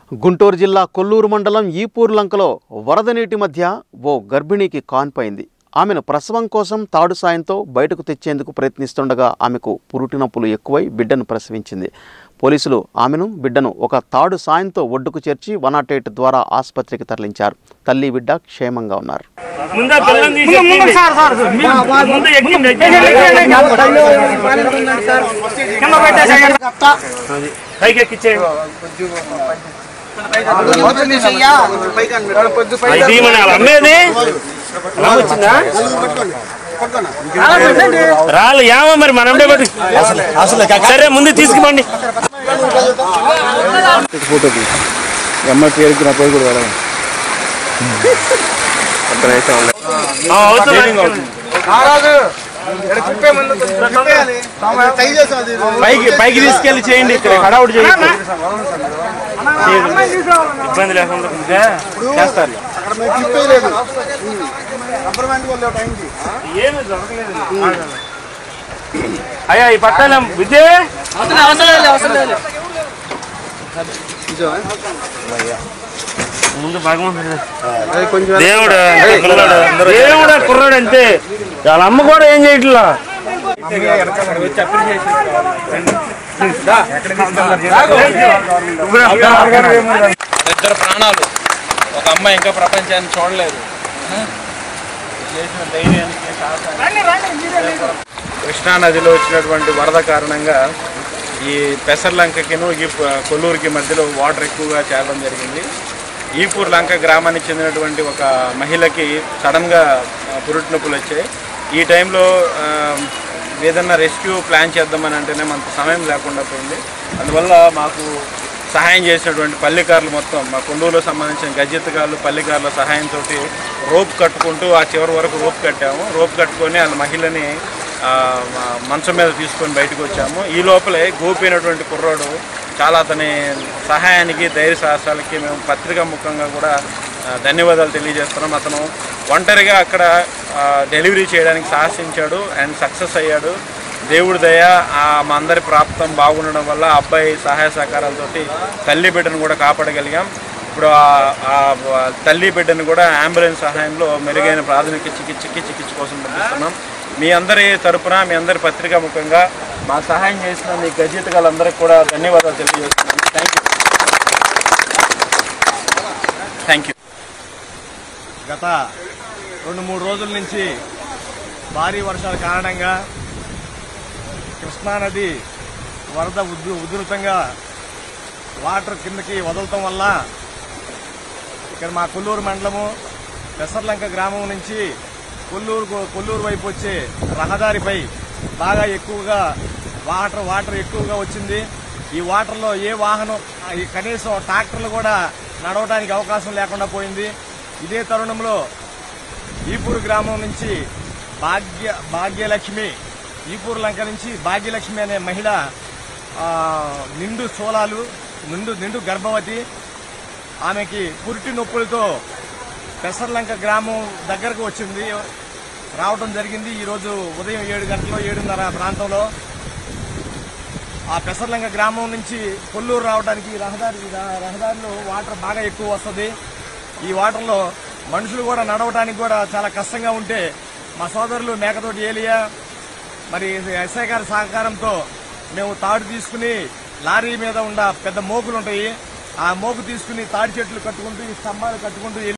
గుంటూరు జిల్లా కొల్లూరు మండలం ఈపూర్ లంకలో వరద నీటి మధ్య ఓ గర్భిణికి కాన్పైంది ఆమెను ప్రసవం కోసం తాడు సాయంతో బయటకు తెచ్చేందుకు ప్రయత్నిస్తుండగా ఆమెకు పురుటి నొప్పులు ఎక్కువై బిడ్డను ప్రసవించింది పోలీసులు ఆమెను బిడ్డను ఒక తాడు సాయంతో ఒడ్డుకు చేర్చి వన్ నాట్ ఎయిట్ ద్వారా ఆసుపత్రికి తరలించారు తల్లి బిడ్డ క్షేమంగా ఉన్నారు ముందా పిల్లని తీసి ఎక్కింది. ముందు ఎక్కింది, ఎక్కింది. అది. పైకి ఎక్కించేయండి అది తీయమని వాళ్ళ అమ్మేది అమ్మ వచ్చిందా రాళ్ళు ఏమో మరి మనం సరే ముందు తీసుకుపోండి ఫోటో తీ అమ్మ పేరుకి నా పేరు కూడా వెళ్ళాలి ఆ, అవుతుంది. పైకి పైకి తీసుకెళ్లి చేయండి ఇక్కడ హడావుడి చేయండి ఇబ్బంది లేకుండా ఉందా? చేస్తారు ఏమీ దొరకలేదు. అయ్యా ఈ పట్టాల విద్య ముందు భగవంతుడు దేవుడు కుర్రాడు దేవుడు కుర్రాడు అంతే వాళ్ళ అమ్మ కూడా ఏం చేయట్లా ఇద్దరు ప్రాణాలు ఒక అమ్మాయి ఇంకా ప్రపంచాన్ని చూడలేదు చేసిన ధైర్యానికి సాహసానికి కృష్ణా నదిలో వచ్చినటువంటి వరద కారణంగా ఈ పెసర్లంకకిను ఈ ప- కొల్లూరుకి మధ్యలో వాటర్ ఎక్కువగా చేరడం జరిగింది ఈపూర్ లంక గ్రామానికి చెందినటువంటి ఒక మహిళకి సడన్గా ఆ, పురుటి నొప్పులు వచ్చాయి ఈ టైంలో ఆ, ఏదన్నా రెస్క్యూ ప్లాన్ చేద్దామని అంటేనే మనకు సమయం లేకుండా పోయింది అందువల్ల మాకు సహాయం చేసినటువంటి పల్లికారులు మొత్తం మా కొల్లూరులో సంబంధించిన గజ్జెత్తగాళ్ళు పల్లికారుల సహాయంతో రోప్ కట్టుకుంటూ ఆ చివరి వరకు రోప్ కట్టాము రోప్ కట్టుకొని వాళ్ళ మహిళని ఆ, మ- మంచం మీద తీసుకొని బయటకు వచ్చాము ఈ లోపలే గోపి అయినటువంటి కుర్రాడు చాలా అతని సహాయానికి ధైర్య సాహసాలకి మేము పత్రికా ముఖంగా కూడా ఆ, ధన్యవాదాలు తెలియజేస్తున్నాం అతను ఒంటరిగా అక్కడ ఆ, డెలివరీ చేయడానికి సాహసించాడు అండ్ సక్సెస్ అయ్యాడు దేవుడి దయ ఆ మా అందరి ప్రాప్తం బాగుండడం వల్ల ఆ అబ్బాయి సహాయ సహకారాలతోటి తల్లి బిడ్డను కూడా కాపాడగలిగాం ఇప్పుడు ఆ- ఆ తల్లి బిడ్డను కూడా అంబులెన్స్ సహాయంలో మెరుగైన ప్రాథమిక చికిత్సకి చికిత్స కోసం పంపిస్తున్నాం మీ అందరి తరపున మీ అందరి పత్రికా ముఖంగా మా సహాయం చేసిన మీ గజెతగాళ్ళందరికీ కూడా ధన్యవాదాలు తెలియజేస్తున్నాను థ్యాంక్ యూ థ్యాంక్ యూ గత రెండు మూడు రోజుల నుంచి భారీ వర్షాల కారణంగా కృష్ణానది వరద ఉధృ ఉధృతంగా వాటర్ కిందకి వదలటం వల్ల ఇక్కడ మా కొల్లూరు మండలము పెసర్లంక గ్రామం నుంచి కొల్లూరు కొల్లూరు వైపు వచ్చే రహదారిపై బాగా ఎక్కువగా వాటర్ వాటర్ ఎక్కువగా వచ్చింది ఈ వాటర్లో ఏ వాహనం ఈ కనీసం ట్రాక్టర్లు కూడా నడవడానికి అవకాశం లేకుండా పోయింది ఇదే తరుణంలో ఈపూరు గ్రామం నుంచి భాగ్య భాగ్యలక్ష్మి ఈపూరు లంక నుంచి భాగ్యలక్ష్మి అనే మహిళ ఆ, నిండు సోలాలు నిండు నిండు గర్భవతి ఆమెకి పురిటి నొప్పులతో పెసర్లంక గ్రామం దగ్గరకు వచ్చింది రావడం జరిగింది ఈరోజు ఉదయం ఏడు గంటల ఏడున్నర ప్రాంతంలో ఆ పెసర్లంక గ్రామం నుంచి కొల్లూరు రావడానికి రహదారి ర- రహదారిలో వాటర్ బాగా ఎక్కువ వస్తుంది ఈ వాటర్లో మనుషులు కూడా నడవడానికి కూడా చాలా కష్టంగా ఉంటే మా సోదరులు మేకతోటి ఏలియా మరి ఎస్ఐ గారి సహకారంతో మేము తాడు తీసుకుని లారీ మీద ఉన్న పెద్ద మోకులు ఉంటాయి ఆ మోకు తీసుకుని తాడి చెట్లు కట్టుకుంటూ ఈ స్తంభాలు కట్టుకుంటూ